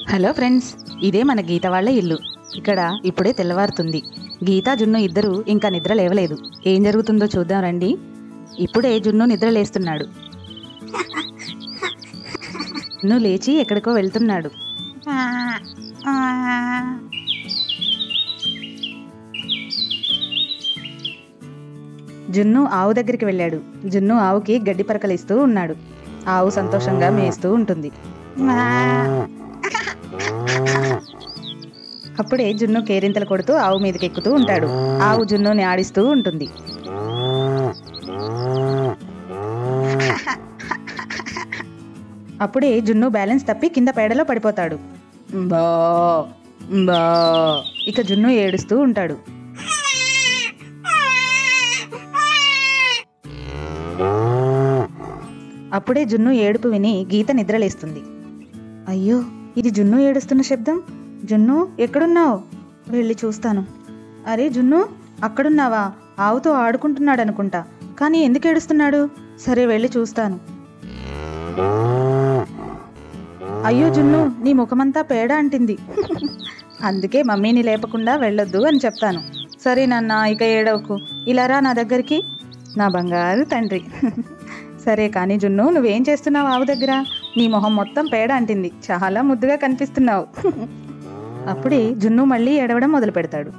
hello friends ఇదే మన గీత వాళ్ళ ఇల్లు ఇక్కడ ఇప్పుడే తెల్లవారుతుంది గీత జున్ను ఇద్దరు ఇంకా నిద్ర లేవలేదు ఏం జరుగుతుందో చూద్దాం రండి ఇప్పుడే జున్ను నిద్ర లేస్తున్నాడు జున్ను లేచి ఎక్కడికో వెళ్తున్నాడు జున్ను ఆవు దగ్గరికి వెళ్ళాడు జున్ను ఆవుకి గడ్డి పరకలిస్తూ ఉన్నాడు ఆవు సంతోషంగా మేస్తూ ఉంటుంది అప్పుడే జున్ను కేరింతలు కొడుతూ ఆవు మీదకి ఎక్కుతూ ఉంటాడు ఆవు జున్నుని ఆడిస్తూ ఉంటుంది అప్పుడే జున్ను బ్యాలెన్స్ తప్పి కింద పేడలో పడిపోతాడు బా బా ఇక జున్ను ఏడుస్తూ ఉంటాడు అప్పుడే జున్ను ఏడుపు విని గీత నిద్రలేస్తుంది అయ్యో ఇది జున్ను ఏడుస్తున్న శబ్దం జున్ను ఎక్కడున్నావు వెళ్ళి చూస్తాను అరే జున్ను అక్కడున్నావా ఆవుతో ఆడుకుంటున్నాడు అనుకుంటా కానీ ఎందుకు ఏడుస్తున్నాడు సరే వెళ్ళి చూస్తాను అయ్యో జున్ను నీ ముఖమంతా పేడ అంటింది అందుకే మమ్మీని లేపకుండా వెళ్ళొద్దు అని చెప్తాను సరే నాన్న ఇక ఏడవకు ఇలా రా నా దగ్గరికి నా బంగారు తండ్రి సరే కానీ జున్ను నువ్వేం చేస్తున్నావు ఆవు దగ్గర నీ మొహం మొత్తం పేడ అంటింది చాలా ముద్దుగా కనిపిస్తున్నావు అప్పుడే జున్ను మళ్ళీ ఏడవడం మొదలు పెడతాడు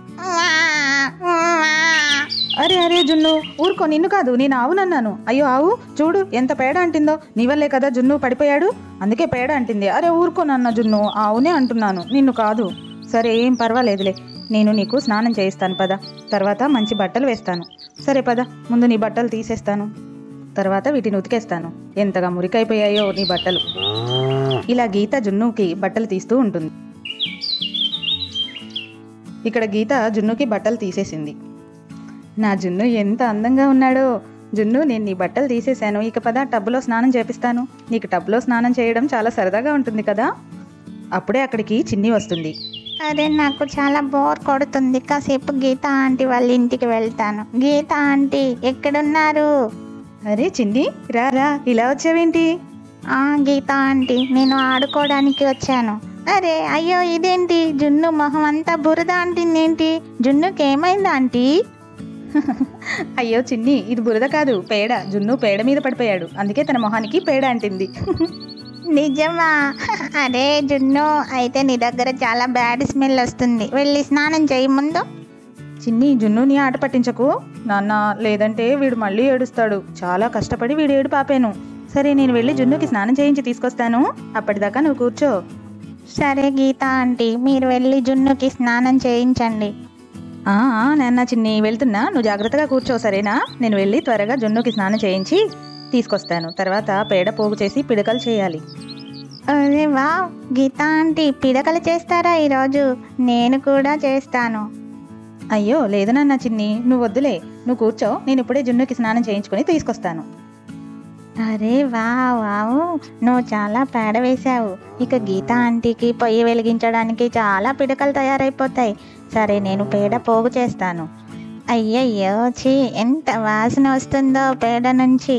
అరే అరే జున్ను ఊరుకో నిన్ను కాదు నేను ఆవునన్నాను అయ్యో ఆవు చూడు ఎంత పేడ అంటిందో నీ వల్లే కదా జున్ను పడిపోయాడు అందుకే పేడ అంటింది అరే ఊరుకో నన్న జున్ను ఆవునే అంటున్నాను నిన్ను కాదు సరే ఏం పర్వాలేదులే నేను నీకు స్నానం చేయిస్తాను పద తర్వాత మంచి బట్టలు వేస్తాను సరే పద ముందు నీ బట్టలు తీసేస్తాను తర్వాత వీటిని ఉతికేస్తాను ఎంతగా మురికైపోయాయో నీ బట్టలు ఇలా గీత జున్నుకి బట్టలు తీస్తూ ఉంటుంది ఇక్కడ గీత జున్నుకి బట్టలు తీసేసింది నా జున్ను ఎంత అందంగా ఉన్నాడో జున్ను నేను నీ బట్టలు తీసేశాను ఇక పద టబ్బులో స్నానం చేపిస్తాను నీకు టబ్లో స్నానం చేయడం చాలా సరదాగా ఉంటుంది కదా అప్పుడే అక్కడికి చిన్ని వస్తుంది అరే నాకు చాలా బోర్ కొడుతుంది కాసేపు గీత ఆంటీ వాళ్ళ ఇంటికి వెళ్తాను గీత ఆంటీ ఎక్కడున్నారు అరే చిన్ని రా రా ఇలా వచ్చావేంటి ఆ గీత ఆంటీ నేను ఆడుకోవడానికి వచ్చాను అరే అయ్యో ఇదేంటి జున్ను మొహం అంతా బురద అంటిందేంటి జున్నుకి ఏమైంది ఆంటీ అయ్యో చిన్ని ఇది బురద కాదు పేడ జున్ను పేడ మీద పడిపోయాడు అందుకే తన మొహానికి పేడ అంటింది నిజమా అరే జున్ను అయితే నీ దగ్గర చాలా బ్యాడ్ స్మెల్ వస్తుంది వెళ్ళి స్నానం చేయి ముందు చిన్ని జున్నుని ఆట పట్టించకు నాన్న లేదంటే వీడు మళ్ళీ ఏడుస్తాడు చాలా కష్టపడి వీడు ఏడు పాపాను సరే నేను వెళ్ళి జున్నుకి స్నానం చేయించి తీసుకొస్తాను అప్పటిదాకా నువ్వు కూర్చో సరే గీత ఆంటీ మీరు వెళ్ళి జున్నుకి స్నానం చేయించండి ఆ ఆ, నాన్న చిన్ని వెళ్తున్నా నువ్వు జాగ్రత్తగా కూర్చో సరేనా నేను వెళ్ళి త్వరగా జున్నుకి స్నానం చేయించి తీసుకొస్తాను తర్వాత పేడ పోగు చేసి పిడకలు చేయాలి అరే వా గీత ఆంటీ పిడకలు చేస్తారా ఈరోజు నేను కూడా చేస్తాను అయ్యో లేదు నాన్న చిన్ని నువ్వు వద్దులే నువ్వు కూర్చో నేను ఇప్పుడే జున్నుకి స్నానం చేయించుకొని తీసుకొస్తాను అరే వా వావు నువ్వు చాలా పేడ వేశావు ఇక గీత ఆంటీకి పొయ్యి వెలిగించడానికి చాలా పిడకలు తయారైపోతాయి సరే నేను పేడ పోగు చేస్తాను అయ్యయ్యో ఛీ ఎంత వాసన వస్తుందో పేడ నుంచి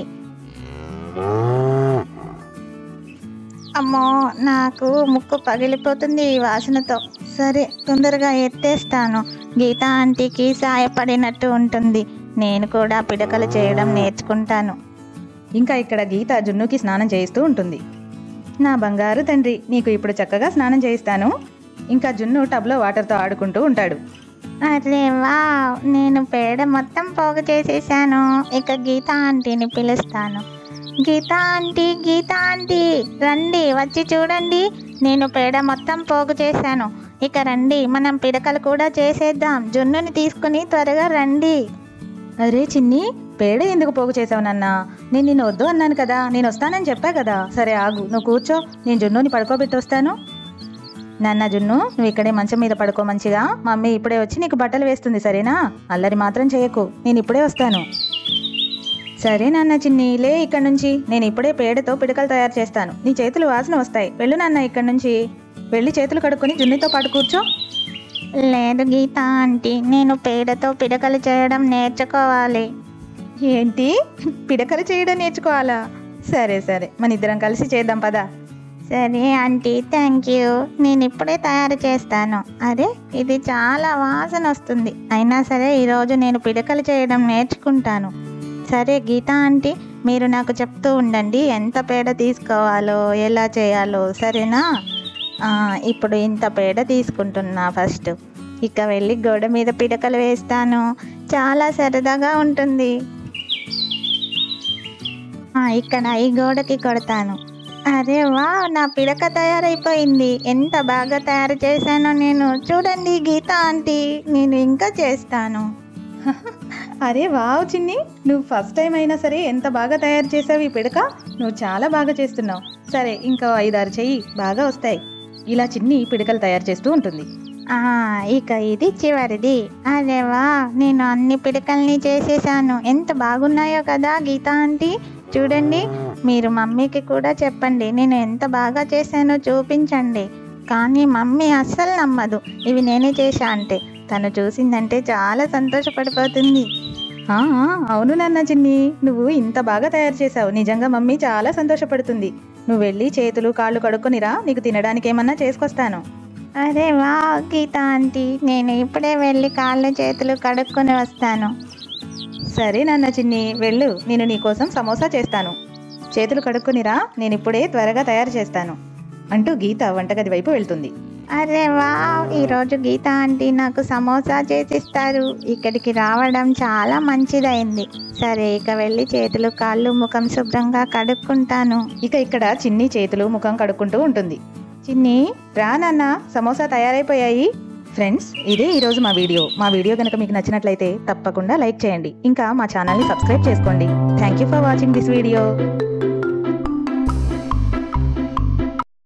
అమ్మో నాకు ముక్కు పగిలిపోతుంది ఈ వాసనతో సరే తొందరగా ఎత్తేస్తాను గీత ఆంటీకి సాయపడినట్టు ఉంటుంది నేను కూడా పిడకలు చేయడం నేర్చుకుంటాను ఇంకా ఇక్కడ గీత జున్నుకి స్నానం చేయిస్తూ ఉంటుంది నా బంగారు తండ్రి నీకు ఇప్పుడు చక్కగా స్నానం చేయిస్తాను ఇంకా జున్ను టబ్లో వాటర్తో ఆడుకుంటూ ఉంటాడు అరే వా నేను పేడ మొత్తం పోగు చేసేసాను ఇక గీత ఆంటీని పిలుస్తాను గీత ఆంటీ గీత ఆంటీ రండి వచ్చి చూడండి నేను పేడ మొత్తం పోగు చేశాను ఇక రండి మనం పిడకలు కూడా చేసేద్దాం జున్నుని తీసుకుని త్వరగా రండి అరే చిన్ని పేడ ఎందుకు పోగు చేసావు నాన్న నేను నిన్ను వద్దు అన్నాను కదా నేను వస్తానని చెప్పా కదా సరే ఆగు నువ్వు కూర్చో నేను జున్నుని పడుకోబెట్టి వస్తాను నాన్న జున్ను నువ్వు ఇక్కడే మంచం మీద పడుకో మంచిగా మమ్మీ ఇప్పుడే వచ్చి నీకు బట్టలు వేస్తుంది సరేనా అల్లరి మాత్రం చేయకు నేను ఇప్పుడే వస్తాను సరే నాన్న చిన్ని లే ఇక్కడ నుంచి నేను ఇప్పుడే పేడతో పిడకలు తయారు చేస్తాను నీ చేతులు వాసన వస్తాయి వెళ్ళు నాన్న ఇక్కడ నుంచి వెళ్ళి చేతులు కడుక్కొని జున్నుతో పాటు కూర్చో లేదు గీత ఆంటీ నేను పేడతో పిడకలు చేయడం నేర్చుకోవాలి ఏంటి పిడకలు చేయడం నేర్చుకోవాలా సరే సరే మన ఇద్దరం కలిసి చేద్దాం పదా సరే ఆంటీ థ్యాంక్ యూ నేను ఇప్పుడే తయారు చేస్తాను అరే ఇది చాలా వాసన వస్తుంది అయినా సరే ఈరోజు నేను పిడకలు చేయడం నేర్చుకుంటాను సరే గీత ఆంటీ మీరు నాకు చెప్తూ ఉండండి ఎంత పేడ తీసుకోవాలో ఎలా చేయాలో సరేనా ఆ, ఇప్పుడు ఇంత పేడ తీసుకుంటున్నా ఫస్ట్ ఇక వెళ్ళి గోడ మీద పిడకలు వేస్తాను చాలా సరదాగా ఉంటుంది ఆ, ఇక్కడ ఈ గోడకి కొడతాను అరే వా నా పిడక తయారైపోయింది ఎంత బాగా తయారు చేశానో నేను చూడండి గీత ఆంటీ నేను ఇంకా చేస్తాను అరే వావ్ చిన్ని నువ్వు ఫస్ట్ టైం అయినా సరే ఎంత బాగా తయారు చేసావు ఈ పిడక నువ్వు చాలా బాగా చేస్తున్నావు సరే ఇంకా ఐదారు చెయ్యి బాగా వస్తాయి ఇలా చిన్ని పిడకలు తయారు చేస్తూ ఉంటుంది ఆ, ఇక ఇది చివరిది అరే వా నేను అన్ని పిడకల్ని చేసేసాను ఎంత బాగున్నాయో కదా గీత ఆంటీ చూడండి మీరు మమ్మీకి కూడా చెప్పండి నేను ఎంత బాగా చేశానో చూపించండి కానీ మమ్మీ అస్సలు నమ్మదు ఇవి నేనే చేశా అంటే తను చూసిందంటే చాలా సంతోషపడిపోతుంది ఆ, ఆ, అవును నాన్న చిన్ని నువ్వు ఇంత బాగా తయారు చేసావు నిజంగా మమ్మీ చాలా సంతోషపడుతుంది నువ్వు వెళ్ళి చేతులు కాళ్ళు కడుక్కొనిరా నీకు తినడానికి ఏమన్నా చేసుకొస్తాను అరే వా గీత ఆంటీ నేను ఇప్పుడే వెళ్ళి కాళ్ళు చేతులు కడుక్కొని వస్తాను సరే నాన్న చిన్ని వెళ్ళు నేను నీకోసం సమోసా చేస్తాను చేతులు కడుక్కొనిరా నేను ఇప్పుడే త్వరగా తయారు చేస్తాను అంటూ గీత వంటగది వైపు వెళ్తుంది అరే వా ఈరోజు గీత ఆంటీ నాకు సమోసా చేసిస్తారు ఇక్కడికి రావడం చాలా మంచిదైంది సరే ఇక వెళ్ళి చేతులు కాళ్ళు ముఖం శుభ్రంగా కడుక్కుంటాను ఇక ఇక్కడ చిన్ని చేతులు ముఖం కడుక్కుంటూ ఉంటుంది చిన్ని రా నాన్న సమోసా తయారైపోయాయి ఫ్రెండ్స్ ఇదే ఈరోజు మా వీడియో మా వీడియో కనుక మీకు నచ్చినట్లయితే తప్పకుండా లైక్ చేయండి ఇంకా మా ఛానల్ని సబ్స్క్రైబ్ చేసుకోండి thank you for watching this video